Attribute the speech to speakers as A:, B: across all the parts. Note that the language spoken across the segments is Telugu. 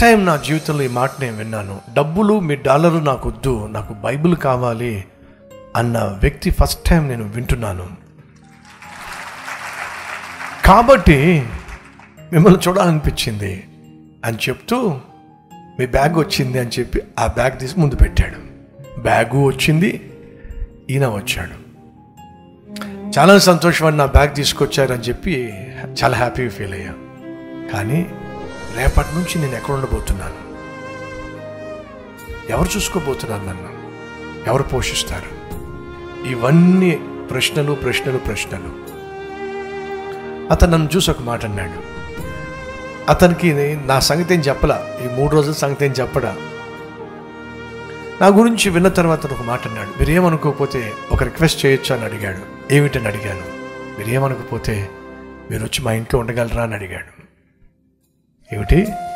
A: టైం నా జీవితంలో ఈ మాట నేను విన్నాను డబ్బులు మీ డాలరు నాకు వద్దు నాకు బైబిల్ కావాలి అన్న వ్యక్తి ఫస్ట్ టైం నేను వింటున్నాను కాబట్టి మిమ్మల్ని చూడాలనిపించింది అని చెప్తూ మీ బ్యాగ్ వచ్చింది అని చెప్పి ఆ బ్యాగ్ తీసి ముందు పెట్టాడు బ్యాగు వచ్చింది ఈయన వచ్చాడు చాలా సంతోషం అని నా బ్యాగ్ తీసుకొచ్చారని చెప్పి చాలా హ్యాపీగా ఫీల్ అయ్యా కానీ రేపటి నుంచి నేను ఎక్కడ ఉండబోతున్నాను ఎవరు చూసుకోబోతున్నారు నన్ను ఎవరు పోషిస్తారు ఇవన్నీ ప్రశ్నలు ప్రశ్నలు ప్రశ్నలు అతను నన్ను చూసి ఒక మాట అన్నాడు అతనికి నా సంగతి ఏం చెప్పలా ఈ మూడు రోజుల సంగతి ఏం చెప్పడా నా గురించి విన్న తర్వాత అతను ఒక మాట అన్నాడు మీరేమనుకోకపోతే ఒక రిక్వెస్ట్ చేయొచ్చు అని అడిగాడు ఏమిటని అడిగాను మీరేమనుకోకపోతే మీరు వచ్చి మా ఇంట్లో ఉండగలరా అని అడిగాడు ఏమిటి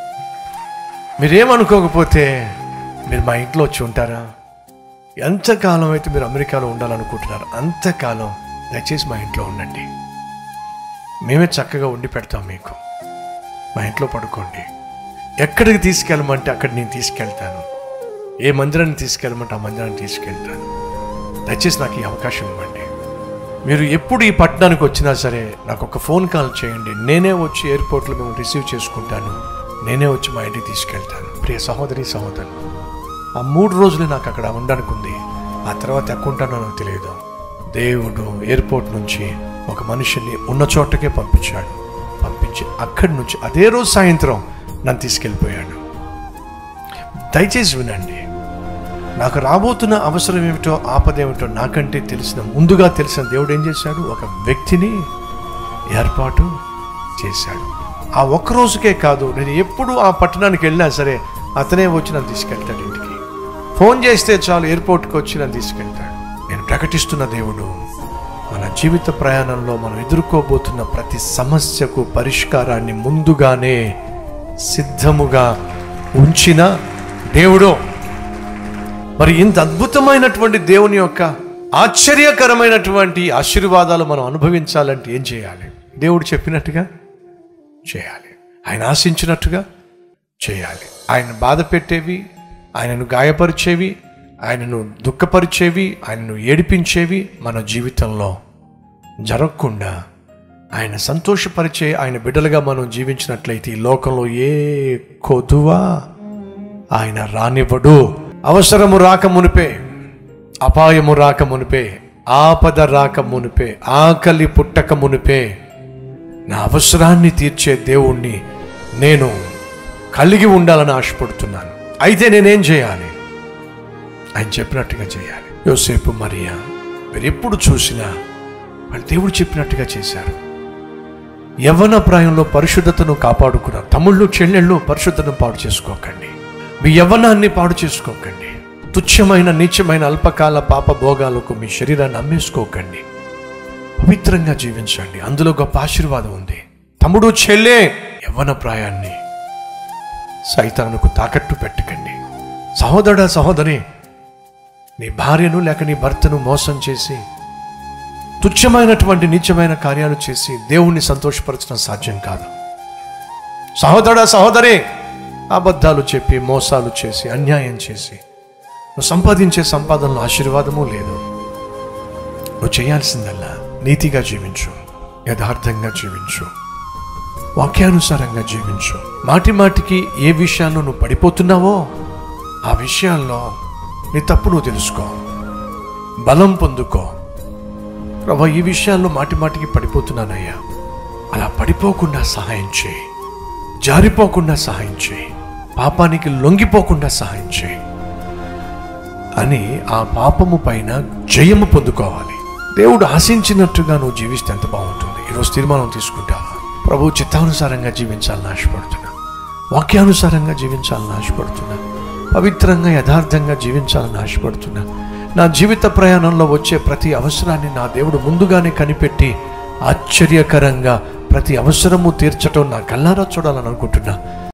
A: మీరేమనుకోకపోతే మీరు మా ఇంట్లో వచ్చి ఉంటారా ఎంతకాలం అయితే మీరు అమెరికాలో ఉండాలనుకుంటున్నారు అంతకాలం దయచేసి మా ఇంట్లో ఉండండి మేమే చక్కగా ఉండి పెడతాం మీకు మా ఇంట్లో పడుకోండి ఎక్కడికి తీసుకెళ్ళమంటే అక్కడ నేను తీసుకెళ్తాను ఏ మందిరాన్ని తీసుకెళ్ళమంటే ఆ మందిరాన్ని తీసుకెళ్తాను దయచేసి నాకు ఈ అవకాశం ఇవ్వండి మీరు ఎప్పుడు ఈ పట్టణానికి వచ్చినా సరే నాకు ఒక ఫోన్ కాల్ చేయండి నేనే వచ్చి ఎయిర్పోర్ట్లో మేము రిసీవ్ చేసుకుంటాను నేనే వచ్చి మా ఇంటికి తీసుకెళ్తాను ప్రియ సహోదరి సహోదరు ఆ మూడు రోజులు నాకు అక్కడ ఉండడానికి ఉంది ఆ తర్వాత ఎక్కడ ఉంటానో నాకు తెలియదు దేవుడు ఎయిర్పోర్ట్ నుంచి ఒక మనిషిని ఉన్న చోటకే పంపించాడు పంపించి అక్కడి నుంచి అదే రోజు సాయంత్రం నన్ను తీసుకెళ్ళిపోయాడు దయచేసి వినండి నాకు రాబోతున్న అవసరం ఏమిటో ఆపద ఏమిటో నాకంటే తెలిసిన ముందుగా తెలిసిన దేవుడు ఏం చేశాడు ఒక వ్యక్తిని ఏర్పాటు చేశాడు ఆ ఒక్క రోజుకే కాదు నేను ఎప్పుడు ఆ పట్టణానికి వెళ్ళినా సరే అతనే వచ్చి నన్ను తీసుకెళ్తాడు ఇంటికి ఫోన్ చేస్తే చాలు ఎయిర్పోర్ట్కి వచ్చి నన్ను తీసుకెళ్తాడు నేను ప్రకటిస్తున్న దేవుడు మన జీవిత ప్రయాణంలో మనం ఎదుర్కోబోతున్న ప్రతి సమస్యకు పరిష్కారాన్ని ముందుగానే సిద్ధముగా ఉంచిన దేవుడు మరి ఇంత అద్భుతమైనటువంటి దేవుని యొక్క ఆశ్చర్యకరమైనటువంటి ఆశీర్వాదాలు మనం అనుభవించాలంటే ఏం చేయాలి దేవుడు చెప్పినట్టుగా చేయాలి ఆయన ఆశించినట్టుగా చేయాలి ఆయన బాధ పెట్టేవి ఆయనను గాయపరిచేవి ఆయనను దుఃఖపరిచేవి ఆయనను ఏడిపించేవి మన జీవితంలో జరగకుండా ఆయన సంతోషపరిచే ఆయన బిడ్డలుగా మనం జీవించినట్లయితే ఈ లోకంలో ఏ కొదువా ఆయన రానివ్వడు అవసరము రాక మునిపే అపాయము రాక మునిపే ఆపద రాక మునిపే ఆకలి పుట్టక మునిపే నా అవసరాన్ని తీర్చే దేవుణ్ణి నేను కలిగి ఉండాలని ఆశపడుతున్నాను అయితే నేనేం చేయాలి ఆయన చెప్పినట్టుగా చేయాలి యోసేపు మరియా మీరు ఎప్పుడు చూసినా వాళ్ళు దేవుడు చెప్పినట్టుగా చేశారు యవ్వన ప్రాయంలో పరిశుద్ధతను కాపాడుకున్నారు తమ్ముళ్ళు చెల్లెళ్ళు పరిశుద్ధతను పాడు చేసుకోకండి మీ యవ్వనాన్ని పాడు చేసుకోకండి తుచ్చమైన నీచమైన అల్పకాల పాప భోగాలకు మీ శరీరాన్ని అమ్మేసుకోకండి పవిత్రంగా జీవించండి అందులో గొప్ప ఆశీర్వాదం ఉంది తమ్ముడు చెల్లె యవ్వన ప్రాయాన్ని సైతానుకు తాకట్టు పెట్టకండి సహోదరుడా సహోదరి నీ భార్యను లేక నీ భర్తను మోసం చేసి తుచ్చమైనటువంటి నీచమైన కార్యాలు చేసి దేవుణ్ణి సంతోషపరచడం సాధ్యం కాదు సహోదరుడా సహోదరి అబద్ధాలు చెప్పి మోసాలు చేసి అన్యాయం చేసి నువ్వు సంపాదించే సంపాదనలో ఆశీర్వాదము లేదు నువ్వు చేయాల్సిందల్లా నీతిగా జీవించు యథార్థంగా జీవించు వాక్యానుసారంగా జీవించు మాటి మాటికి ఏ విషయాల్లో నువ్వు పడిపోతున్నావో ఆ విషయాల్లో నీ తప్పు నువ్వు తెలుసుకో బలం పొందుకో ప్రభా ఈ విషయాల్లో మాటి మాటికి పడిపోతున్నానయ్యా అలా పడిపోకుండా సహాయం చేయి జారిపోకుండా సహాయం చేయి పాపానికి లొంగిపోకుండా సహాయం చేయి అని ఆ పాపము పైన జయము పొందుకోవాలి దేవుడు ఆశించినట్టుగా నువ్వు జీవిస్తే ఎంత బాగుంటుంది ఈరోజు తీర్మానం తీసుకుంటావా ప్రభు చిత్తానుసారంగా జీవించాలని ఆశపడుతున్నా వాక్యానుసారంగా జీవించాలని ఆశపడుతున్నా పవిత్రంగా యథార్థంగా జీవించాలని ఆశపడుతున్నా నా జీవిత ప్రయాణంలో వచ్చే ప్రతి అవసరాన్ని నా దేవుడు ముందుగానే కనిపెట్టి ఆశ్చర్యకరంగా ప్రతి అవసరము తీర్చటం నా కల్లారా చూడాలని అనుకుంటున్నా